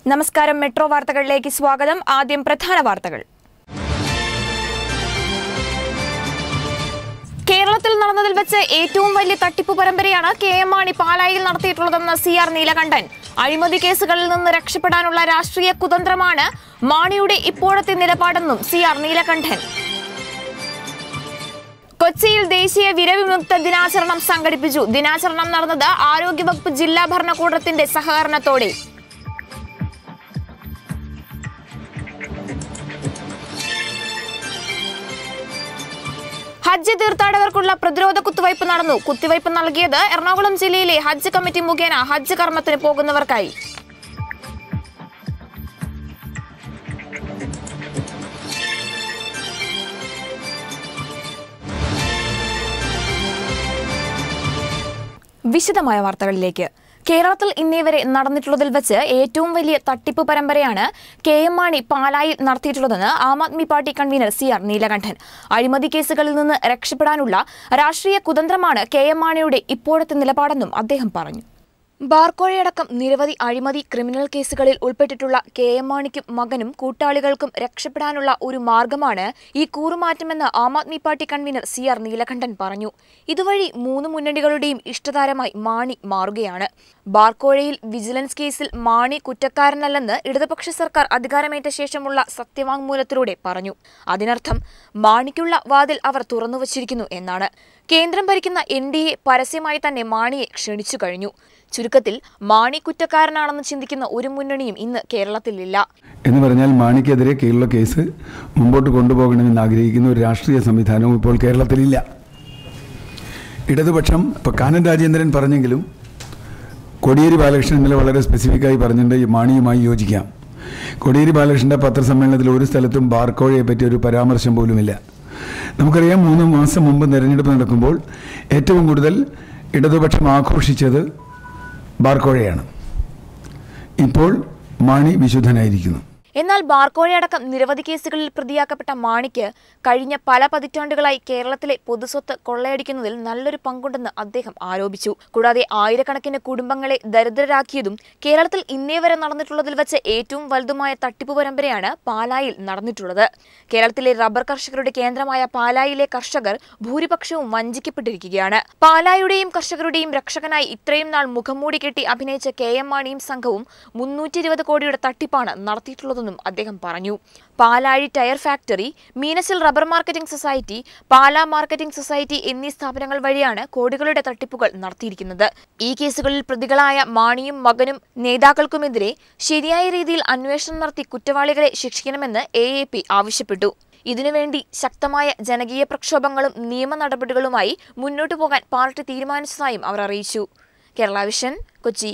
നമസ്കാരം മെട്രോ വാർത്തകളിലേക്ക് സ്വാഗതം ആദ്യം പ്രധാന വാർത്തകൾ കേരളത്തിൽ നടന്നതിൽ വെച്ച് ഏറ്റവും വലിയ തട്ടിപ്പ് പരമ്പരയാണ് കെ എം മാണി പാലായിൽ നടത്തിയിട്ടുള്ളതെന്ന് സി ആർ നീലകണ്ഠൻ അഴിമതി കേസുകളിൽ നിന്ന് രക്ഷപ്പെടാനുള്ള രാഷ്ട്രീയ കുതന്ത്രമാണ് മാണിയുടെ ഇപ്പോഴത്തെ നിലപാടെന്നും സി ആർ നീലകണ്ഠൻ കൊച്ചിയിൽ ദേശീയ വിരവിമുക്ത ദിനാചരണം സംഘടിപ്പിച്ചു ദിനാചരണം നടന്നത് ആരോഗ്യവകുപ്പ് ജില്ലാ ഭരണകൂടത്തിന്റെ സഹകരണത്തോടെ ഹജ്ജ് തീർത്ഥാടകർക്കുള്ള പ്രതിരോധ കുത്തിവയ്പ് നടന്നു കുത്തിവയ്പ് നൽകിയത് എറണാകുളം ജില്ലയിലെ ഹജ്ജ് കമ്മിറ്റി മുഖേന ഹജ്ജ് കർമ്മത്തിന് പോകുന്നവർക്കായി വിശദമായ വാർത്തകളിലേക്ക് കേരളത്തിൽ ഇന്നേ വരെ നടന്നിട്ടുള്ളതിൽ വെച്ച് ഏറ്റവും വലിയ തട്ടിപ്പ് പരമ്പരയാണ് കെ എം മാണി പാലായിൽ നടത്തിയിട്ടുള്ളതെന്ന് Aam Aadmi Party convenor C R Neelakantan അഴിമതി കേസുകളിൽ നിന്ന് രക്ഷപ്പെടാനുള്ള രാഷ്ട്രീയ കുതന്ത്രമാണ് കെ എം മാണിയുടെ ഇപ്പോഴത്തെ നിലപാടെന്നും അദ്ദേഹം പറഞ്ഞു ബാർക്കോഴയടക്കം നിരവധി അഴിമതി ക്രിമിനൽ കേസുകളിൽ ഉൾപ്പെട്ടിട്ടുള്ള കെ എം മാണിക്കും മകനും കൂട്ടാളികൾക്കും രക്ഷപ്പെടാനുള്ള ഒരു മാർഗമാണ് ഈ കൂറുമാറ്റമെന്ന് Aam Aadmi Party convenor C R Neelakantan പറഞ്ഞു ഇതുവഴി മൂന്ന് മുന്നണികളുടെയും ഇഷ്ടതാരമായി മാണി മാറുകയാണ് ബാർക്കോഴയിൽ വിജിലൻസ് കേസിൽ മാണി കുറ്റക്കാരനല്ലെന്ന് ഇടതുപക്ഷ സർക്കാർ അധികാരമേറ്റ ശേഷമുള്ള സത്യവാങ്മൂലത്തിലൂടെ പറഞ്ഞു അതിനർത്ഥം മാണിക്കുള്ള വാതിൽ അവർ തുറന്നുവച്ചിരിക്കുന്നു എന്നാണ് കേന്ദ്രം ഭരിക്കുന്ന എൻ ഡി എ പരസ്യമായി തന്നെ മാണിയെ ക്ഷണിച്ചു കഴിഞ്ഞു ചുരുക്കത്തിൽ മാണി കുറ്റക്കാരനാണെന്ന് ചിന്തിക്കുന്ന ഒരു മുന്നണിയും ഇന്ന് കേരളത്തിലില്ല എന്ന് പറഞ്ഞാൽ മാണിക്കെതിരെ കേരള കേസ് മുമ്പോട്ട് കൊണ്ടുപോകണമെന്ന് ആഗ്രഹിക്കുന്ന ഒരു രാഷ്ട്രീയ സംവിധാനവും ഇപ്പോൾ കേരളത്തിലില്ല ഇടതുപക്ഷം ഇപ്പോൾ കാനൻ രാജേന്ദ്രൻ പറഞ്ഞെങ്കിലും കോടിയേരി ബാലകൃഷ്ണൻ ഇന്നലെ വളരെ സ്പെസിഫിക്കായി പറഞ്ഞിട്ടുണ്ട് ഈ മാണിയുമായി യോജിക്കാം കോടിയേരി ബാലകൃഷ്ണൻ്റെ പത്രസമ്മേളനത്തിൽ ഒരു സ്ഥലത്തും ബാർക്കോഴയെ പറ്റി ഒരു പരാമർശം പോലുമില്ല നമുക്കറിയാം മൂന്ന് മാസം മുമ്പ് തെരഞ്ഞെടുപ്പ് നടക്കുമ്പോൾ ഏറ്റവും കൂടുതൽ ഇടതുപക്ഷം ആഘോഷിച്ചത് ബാർക്കോഴയാണ് ഇപ്പോൾ മാണി വിശുദ്ധനായിരിക്കുന്നു എന്നാൽ ബാർക്കോഴയടക്കം നിരവധി കേസുകളിൽ പ്രതിയാക്കപ്പെട്ട മാണിക്ക് കഴിഞ്ഞ പല പതിറ്റാണ്ടുകളായി കേരളത്തിലെ പൊതുസ്വത്ത് കൊള്ളയടിക്കുന്നതിൽ നല്ലൊരു പങ്കുണ്ടെന്ന് അദ്ദേഹം ആരോപിച്ചു കൂടാതെ ആയിരക്കണക്കിന് കുടുംബങ്ങളെ ദരിദ്രരാക്കിയതും കേരളത്തിൽ ഇന്നേ വരെ നടന്നിട്ടുള്ളതിൽ വെച്ച് ഏറ്റവും വലുതുമായ തട്ടിപ്പ് പരമ്പരയാണ് പാലായിൽ നടന്നിട്ടുള്ളത് കേരളത്തിലെ റബ്ബർ കർഷകരുടെ കേന്ദ്രമായ പാലായിലെ കർഷകർ ഭൂരിപക്ഷവും വഞ്ചിക്കപ്പെട്ടിരിക്കുകയാണ് പാലായുടെയും കർഷകരുടെയും രക്ഷകനായി ഇത്രയും നാൾ മുഖംമൂടി കെട്ടി അഭിനയിച്ച കെ എം മാണിയും സംഘവും മുന്നൂറ്റി ഇരുപത് കോടിയുടെ തട്ടിപ്പാണ് നടത്തിയിട്ടുള്ളതെന്നും അദ്ദേഹം പറഞ്ഞു Palazhi tyre factory Meenachil rubber marketing society Pala marketing society എന്നീ സ്ഥാപനങ്ങൾ വഴിയാണ് കോടികളുടെ തട്ടിപ്പുകൾ നടത്തിയിരിക്കുന്നത് ഈ കേസുകളിൽ പ്രതികളായ മാണിയും മകനും നേതാക്കൾക്കുമെതിരെ ശരിയായ രീതിയിൽ അന്വേഷണം നടത്തി കുറ്റവാളികളെ ശിക്ഷിക്കണമെന്ന് എ എ പി ആവശ്യപ്പെട്ടു ഇതിനുവേണ്ടി ശക്തമായ ജനകീയ പ്രക്ഷോഭങ്ങളും നിയമ നടപടികളുമായി മുന്നോട്ടു പോകാൻ പാർട്ടി തീരുമാനിച്ചതായും അവർ അറിയിച്ചു കേരള വിഷൻ കൊച്ചി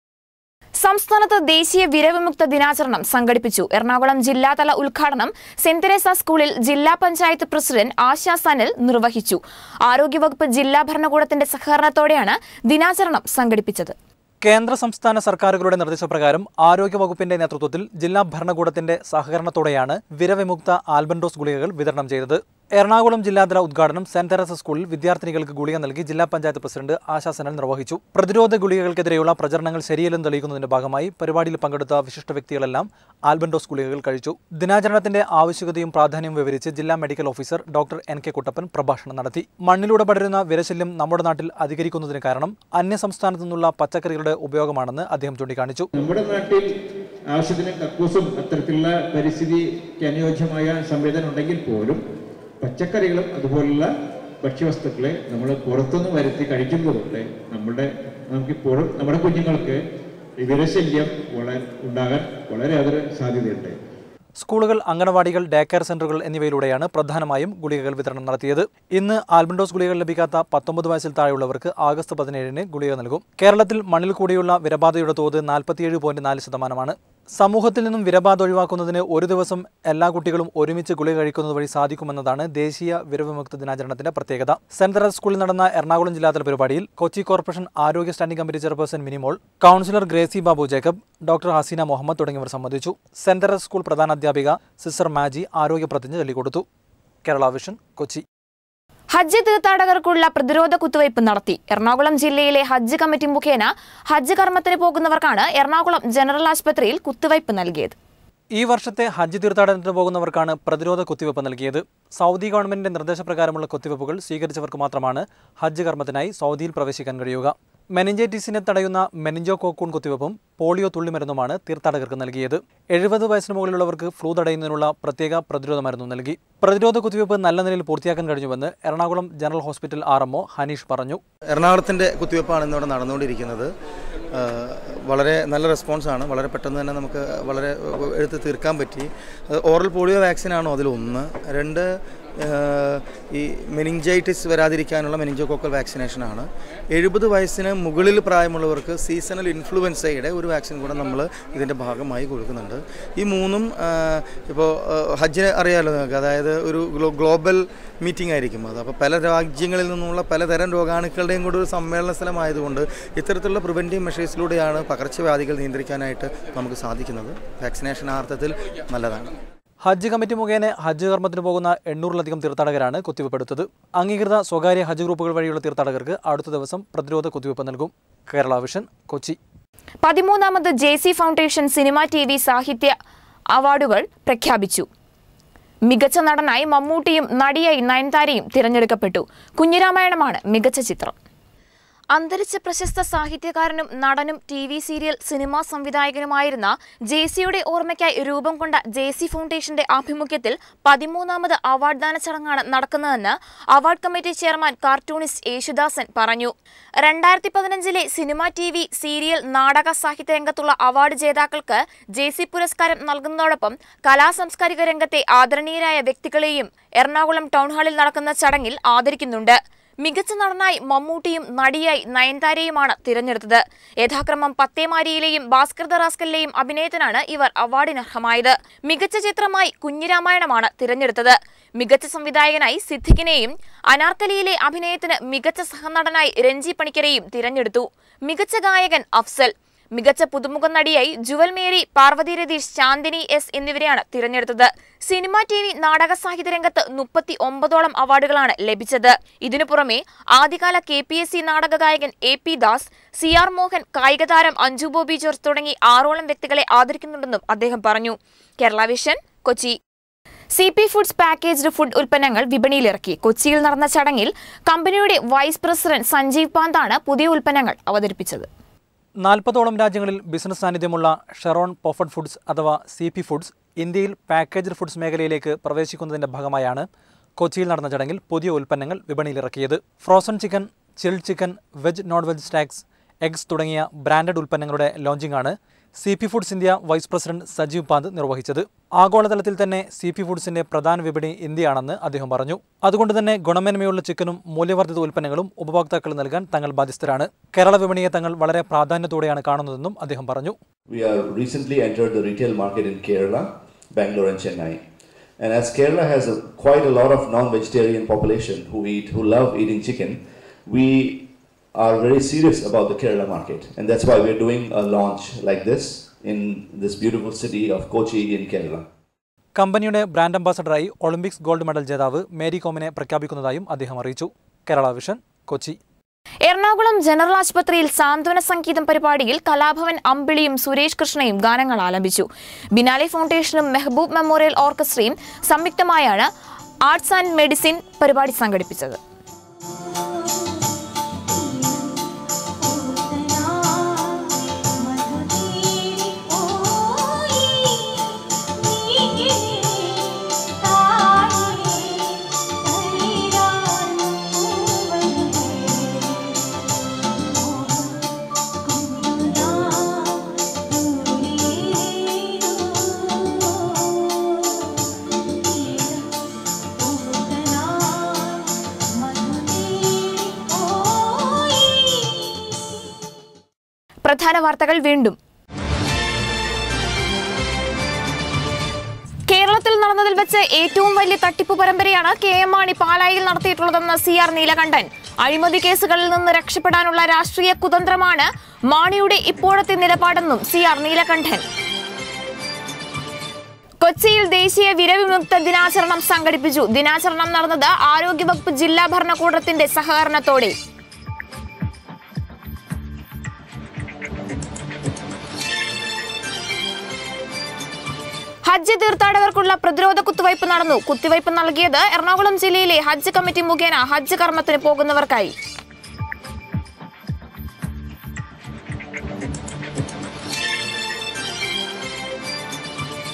സംസ്ഥാനത്ത് ദേശീയ വിരവിമുക്ത ദിനാചരണം സംഘടിപ്പിച്ചു എറണാകുളം ജില്ലാതല ഉദ്ഘാടനം സെന്റ് തെരേസ സ്കൂളിൽ ജില്ലാ പഞ്ചായത്ത് പ്രസിഡന്റ് ആശാ സനൽ നിർവഹിച്ചു ആരോഗ്യവകുപ്പ് ജില്ലാ ഭരണകൂടത്തിന്റെ സഹകരണത്തോടെയാണ് ദിനാചരണം സംഘടിപ്പിച്ചത് കേന്ദ്ര സംസ്ഥാന സർക്കാരുകളുടെ നിർദ്ദേശപ്രകാരം ആരോഗ്യവകുപ്പിന്റെ നേതൃത്വത്തിൽ ജില്ലാ ഭരണകൂടത്തിന്റെ സഹകരണത്തോടെയാണ് വിരവിമുക്ത ആൽബൻഡോസ് ഗുളികകൾ വിതരണം ചെയ്തത് എറണാകുളം ജില്ലാതല ഉദ്ഘാടനം സെന്റ് തെരേസ സ്കൂളിൽ വിദ്യാർത്ഥിനികൾക്ക് ഗുളിക നൽകി ജില്ലാ പഞ്ചായത്ത് പ്രസിഡന്റ് ആശാസനൽ നിർവഹിച്ചു പ്രതിരോധ ഗുളികകൾക്കെതിരെയുള്ള പ്രചരണങ്ങൾ ശരിയല്ലെന്ന് തെളിയിക്കുന്നതിന്റെ ഭാഗമായി പരിപാടിയിൽ പങ്കെടുത്ത വിശിഷ്ട വ്യക്തികളെല്ലാം ആൽബൻഡോസ് ഗുളികകൾ കഴിച്ചു ദിനാചരണത്തിന്റെ ആവശ്യകതയും പ്രാധാന്യവും വിവരിച്ച് ജില്ലാ medical officer doctor N K Kuttappan പ്രഭാഷണം നടത്തി മണ്ണിലൂടെ പടരുന്ന വിരശല്യം നമ്മുടെ നാട്ടിൽ അധികരിക്കുന്നതിന് കാരണം അന്യസംസ്ഥാനത്തു നിന്നുള്ള പച്ചക്കറികളുടെ ഉപയോഗമാണെന്ന് അദ്ദേഹം ചൂണ്ടിക്കാണിച്ചു നമ്മുടെ നാട്ടിൽ ആവശ്യത്തിന് കക്കൂസും അത്തരത്തിലുള്ള പരിസ്ഥിതിക്ക് അനുയോജ്യമായ സംവിധാനം ഉണ്ടെങ്കിൽ പോലും പച്ചക്കറികളും അതുപോലുള്ള ഭക്ഷ്യവസ്തുക്കളെ നമ്മൾ പുറത്തുനിന്ന് വരുത്തി കഴിക്കുന്നതുകൊണ്ട് നമ്മുടെ നമുക്കിപ്പോഴും നമ്മുടെ കുഞ്ഞുങ്ങൾക്ക് വിരശല്യം വളരെ ഉണ്ടാകാൻ വളരെയേറെ സാധ്യതയുണ്ട് സ്കൂളുകൾ അംഗനവാടികൾ ഡേ കെയർ സെന്ററുകൾ എന്നിവയിലൂടെയാണ് പ്രധാനമായും ഗുളികകൾ വിതരണം നടത്തിയത് ഇന്ന് ആൽബൻഡോസ് ഗുളികകൾ ലഭിക്കാത്ത പത്തൊമ്പത് വയസ്സിൽ താഴെയുള്ളവർക്ക് ആഗസ്റ്റ് പതിനേഴിന് ഗുളിക നൽകും കേരളത്തിൽ മണ്ണിൽ കൂടിയുള്ള വിരബാധയുടെ തോത് നാൽപ്പത്തിയേഴ് പോയിന്റ് നാല് ശതമാനമാണ് സമൂഹത്തിൽ നിന്നും വിരബാധ ഒഴിവാക്കുന്നതിന് ഒരു ദിവസം എല്ലാ കുട്ടികളും ഒരുമിച്ച് ഗുളിക കഴിക്കുന്നത് വഴി സാധിക്കുമെന്നതാണ് ദേശീയ വിരവിമുക്ത ദിനാചരണത്തിന്റെ പ്രത്യേകത സെന്റ് തെരേസ സ്കൂളിൽ നടന്ന എറണാകുളം ജില്ലാതല പരിപാടിയിൽ കൊച്ചി കോർപ്പറേഷൻ ആരോഗ്യ standing committee chairperson Minimol councillor Gracy Babu Jacob doctor Haseena Muhammad തുടങ്ങിയവർ സംബന്ധിച്ചു സെന്റ് തെരേസ സ്കൂൾ പ്രധാന അധ്യാപിക സിസ്റ്റർ മാജി ആരോഗ്യ പ്രതിജ്ഞ ചൊല്ലിക്കൊടുത്തു കേരള വിഷൻ കൊച്ചി ഹജ്ജ് തീർത്ഥാടകർക്കുള്ള പ്രതിരോധ കുത്തിവയ്പ് നടത്തി എറണാകുളം ജില്ലയിലെ ഹജ്ജ് കമ്മിറ്റി മുഖേന ഹജ്ജ് കർമ്മത്തിന് പോകുന്നവർക്കാണ് എറണാകുളം ജനറൽ ആശുപത്രിയിൽ കുത്തിവയ്പ് നൽകിയത് ഈ വർഷത്തെ ഹജ്ജ് തീർത്ഥാടനത്തിന് പോകുന്നവർക്കാണ് പ്രതിരോധ കുത്തിവയ്പ് നൽകിയത് സൗദി ഗവൺമെന്റിന്റെ നിർദ്ദേശപ്രകാരമുള്ള കുത്തിവയ്പ്പുകൾ സ്വീകരിച്ചവർക്ക് മാത്രമാണ് ഹജ്ജ് കർമ്മത്തിനായി സൗദിയിൽ പ്രവേശിക്കാൻ കഴിയുക മെനിഞ്ചൈറ്റിസിനെ തടയുന്ന മെനിഞ്ചോ കോക്കൂൺ കുത്തിവയ്പ്പും പോളിയോ തുള്ളിമരുന്നുമാണ് തീർത്ഥാടകർക്ക് നൽകിയത് എഴുപത് വയസ്സിന് മുകളിലുള്ളവർക്ക് ഫ്ലൂ തടയുന്നതിനുള്ള പ്രത്യേക പ്രതിരോധ മരുന്നും നൽകി പ്രതിരോധ കുത്തിവയ്പ് നല്ല നിലയിൽ പൂർത്തിയാക്കാൻ കഴിഞ്ഞുവെന്ന് Ernakulam general hospital R Haneesh പറഞ്ഞു എറണാകുളത്തിൻ്റെ കുത്തിവയ്പ്പാണ് ഇന്നിവിടെ നടന്നുകൊണ്ടിരിക്കുന്നത് ആ, വളരെ നല്ല റെസ്പോൺസാണ് വളരെ പെട്ടെന്ന് തന്നെ നമുക്ക് വളരെ എടുത്ത് തീർക്കാൻ പറ്റി അത് ഓറൽ പോളിയോ വാക്സിനാണോ അതിലൊന്ന് രണ്ട് ആ, ഈ മെനിഞ്ചൈറ്റിസ് വരാതിരിക്കാനുള്ള മെനിഞ്ചോകോക്കൽ വാക്സിനേഷനാണ് എഴുപത് വയസ്സിന് മുകളിൽ പ്രായമുള്ളവർക്ക് സീസണൽ ഇൻഫ്ലുവൻസയുടെ ഒരു വാക്സിൻ കൂടെ നമ്മൾ ഇതിൻ്റെ ഭാഗമായി കൊടുക്കുന്നുണ്ട് ഈ മൂന്നും ഇപ്പോൾ ഹജ്ജിനെ അറിയാമല്ലോ നിങ്ങൾക്ക് അതായത് ഒരു ഗ്ലോ ഗ്ലോബൽ മീറ്റിംഗ് ആയിരിക്കും അത് അപ്പോൾ പല രാജ്യങ്ങളിൽ നിന്നുള്ള പലതരം രോഗാണുക്കളുടെയും കൂടെ ഒരു സമ്മേളന സ്ഥലമായതുകൊണ്ട് ഇത്തരത്തിലുള്ള പ്രിവെൻറ്റീവ് മെഷേഴ്സിലൂടെയാണ് പകർച്ചവ്യാധികൾ നിയന്ത്രിക്കാനായിട്ട് നമുക്ക് സാധിക്കുന്നത് വാക്സിനേഷൻ ആ അർത്ഥത്തിൽ നല്ലതാണ് ഹജ്ജ് കമ്മിറ്റി മുഖേന ഹജ്ജ് കർമ്മത്തിന് പോകുന്ന എണ്ണൂറിലധികം തീർത്ഥാടകരാണ് കുത്തിവയ്പ്പെടുത്തത് അംഗീകൃത സ്വകാര്യ ഹജ്ജ് ഗ്രൂപ്പുകൾ വഴിയുള്ള തീർത്ഥാടകർക്ക് അടുത്ത ദിവസം പ്രതിരോധ കുത്തിവയ്പ് നൽകും കേരള വിഷൻ കൊച്ചി പതിമൂന്നാമത് J C foundation cinema T V സാഹിത്യ അവാർഡുകൾ പ്രഖ്യാപിച്ചു മികച്ച നടനായി മമ്മൂട്ടിയും നടിയായി നയൻതാരയും തിരഞ്ഞെടുക്കപ്പെട്ടു കുഞ്ഞിരാമായണമാണ് മികച്ച ചിത്രം അന്തരിച്ച പ്രശസ്ത സാഹിത്യകാരനും നടനും ടി വി സീരിയൽ സിനിമാ സംവിധായകനുമായിരുന്ന ജെ സിയുടെ ഓർമ്മയ്ക്കായി രൂപം കൊണ്ട ജെ സി ഫൗണ്ടേഷന്റെ ആഭിമുഖ്യത്തിൽ പതിമൂന്നാമത് അവാർഡ് ദാന ചടങ്ങാണ് നടക്കുന്നതെന്ന് award committee chairman cartoonist Yesudasan പറഞ്ഞു രണ്ടായിരത്തി പതിനഞ്ചിലെ സിനിമ ടി വി സീരിയൽ നാടക സാഹിത്യ രംഗത്തുള്ള അവാർഡ് ജേതാക്കൾക്ക് ജെ സി പുരസ്കാരം നൽകുന്നതോടൊപ്പം കലാ സാംസ്കാരിക രംഗത്തെ ആദരണീയരായ വ്യക്തികളെയും എറണാകുളം ടൗൺഹാളിൽ നടക്കുന്ന ചടങ്ങിൽ ആദരിക്കുന്നുണ്ട് മികച്ച നടനായി മമ്മൂട്ടിയും നടിയായി നയൻതാരയുമാണ് തിരഞ്ഞെടുത്തത് യഥാക്രമം പത്തേമാരിയിലെയും ഭാസ്കർ ദറാസ്കലിലെയും അഭിനയത്തിനാണ് ഇവർ അവാർഡിനർഹമായത് മികച്ച ചിത്രമായി കുഞ്ഞിരാമായണമാണ് തിരഞ്ഞെടുത്തത് മികച്ച സംവിധായകനായി സിദ്ദിഖിനെയും അനാർക്കലിയിലെ അഭിനയത്തിന് മികച്ച സഹനടനായി രഞ്ജി പണിക്കരെയും തിരഞ്ഞെടുത്തു മികച്ച ഗായകൻ അഫ്സൽ മികച്ച പുതുമുഖ നടിയായി Jewel Mary Parvathy Ratheesh Chandini S എന്നിവരെയാണ് തിരഞ്ഞെടുത്തത് സിനിമ ടി വി നാടക സാഹിത്യ രംഗത്ത് മുപ്പത്തി ഒമ്പതോളം അവാർഡുകളാണ് ലഭിച്ചത് ഇതിനു പുറമെ ആദ്യകാല കെ പി എസ് സി നാടക ഗായകൻ A P Das C R Mohan കായിക താരം അഞ്ജു ബോബി ജോർജ് തുടങ്ങി ആറോളം വ്യക്തികളെ ആദരിക്കുന്നുണ്ടെന്നും അദ്ദേഹം പറഞ്ഞു Kerala vision Kochi C P foods packaged food ഉൽപ്പന്നങ്ങൾ വിപണിയിലിറക്കി കൊച്ചിയിൽ നടന്ന ചടങ്ങിൽ കമ്പനിയുടെ വൈസ് പ്രസിഡന്റ് സഞ്ജീവ് പാന്താണ് പുതിയ ഉൽപ്പന്നങ്ങൾ അവതരിപ്പിച്ചത് നാൽപ്പതോളം രാജ്യങ്ങളിൽ ബിസിനസ് സാന്നിധ്യമുള്ള ഷെറോൺ പോഫഡ് ഫുഡ്സ് അഥവാ C P foods India packaged foods മേഖലയിലേക്ക് പ്രവേശിക്കുന്നതിന്റെ ഭാഗമായാണ് കൊച്ചിയിൽ നടന്ന ചടങ്ങിൽ പുതിയ ഉൽപ്പന്നങ്ങൾ വിപണിയിലിറക്കിയത് frozen chicken chill chicken veg non veg snacks eggs തുടങ്ങിയ ബ്രാൻഡഡ് ഉൽപ്പന്നങ്ങളുടെ ലോഞ്ചിംഗാണ് C P foods India vice president Sajeev Pant നിർവഹിച്ചത് ആഗോളതലത്തിൽ തന്നെ സി പി ഫുഡ്സിന്റെ പ്രധാന വിപണി ഇന്ത്യയാണെന്ന് അദ്ദേഹം പറഞ്ഞു അതുകൊണ്ട് തന്നെ ഗുണമേന്മയുള്ള ചിക്കനും മൂല്യവർദ്ധിത ഉൽപ്പന്നങ്ങളും ഉപഭോക്താക്കൾ നൽകാൻ തങ്ങൾ ബാധ്യസ്ഥരാണ് കേരള വിപണിയെ തങ്ങൾ വളരെ പ്രാധാന്യത്തോടെയാണ് കാണുന്നതെന്നും അദ്ദേഹം പറഞ്ഞു We have recently entered the retail market in Kerala, Bangalore, and Chennai. And as Kerala has a, quite a lot of non-vegetarian population who eat, who love eating chicken, we are very serious about the Kerala market, and that's why we're doing a launch like this in this beautiful city of Kochi in Kerala. കമ്പനിയുടെ brand അംബാസഡറായി Olympics gold medal ജേതാവ് Mary കോമിനെ പ്രഖ്യാപിക്കുന്നതായും അദ്ദേഹം അറിയിച്ചു Kerala vision Kochi Ernakulam general ആശുപത്രിയിൽ സാന്ത്വന സംഗീതം പരിപാടിയിൽ കലാഭവൻ അമ്പിളിയും സുരേഷ് കൃഷ്ണയും ഗാനങ്ങൾ ആലപിച്ചു ബിനാലെ ഫൗണ്ടേഷനും മെഹബൂബ് മെമ്മോറിയൽ ഓർക്കസ്ട്രയും സംയുക്തമായാണ് ആർട്സ് ആൻഡ് മെഡിസിൻ പരിപാടി സംഘടിപ്പിച്ചത് പ്രധാന വാർത്തകൾ വീണ്ടും കേരളത്തിൽ നടന്നതിൽ വെച്ച് ഏറ്റവും വലിയ തട്ടിപ്പ് പരമ്പരയാണ് കെ എം മാണി പാലായിൽ നടത്തിയിട്ടുള്ളതെന്ന് സി ആർ നീലകണ്ഠൻ അഴിമതി കേസുകളിൽ നിന്ന് രക്ഷപ്പെടാനുള്ള രാഷ്ട്രീയ കുതന്ത്രമാണ് മാണിയുടെ ഇപ്പോഴത്തെ നിലപാടെന്നും സി ആർ നീലകണ്ഠൻ കൊച്ചിയിൽ ദേശീയ വിരവിമുക്ത ദിനാചരണം സംഘടിപ്പിച്ചു ദിനാചരണം നടന്നത് ആരോഗ്യവകുപ്പ് ജില്ലാ ഭരണകൂടത്തിന്റെ സഹകരണത്തോടെ ഹജ്ജ് തീർത്ഥാടകർക്കുള്ള പ്രതിരോധ കുത്തിവയ്പ് നടന്നു കുത്തിവയ്പ് നൽകിയത് എറണാകുളം ജില്ലയിലെ ഹജ്ജ് കമ്മിറ്റി മുഖേന ഹജ്ജ് കർമ്മത്തിന് പോകുന്നവർക്കായി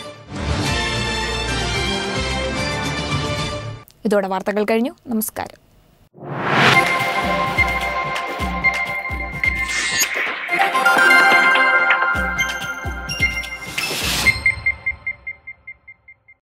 ഇതോടെ വാർത്തകൾ കഴിഞ്ഞു നമസ്കാരം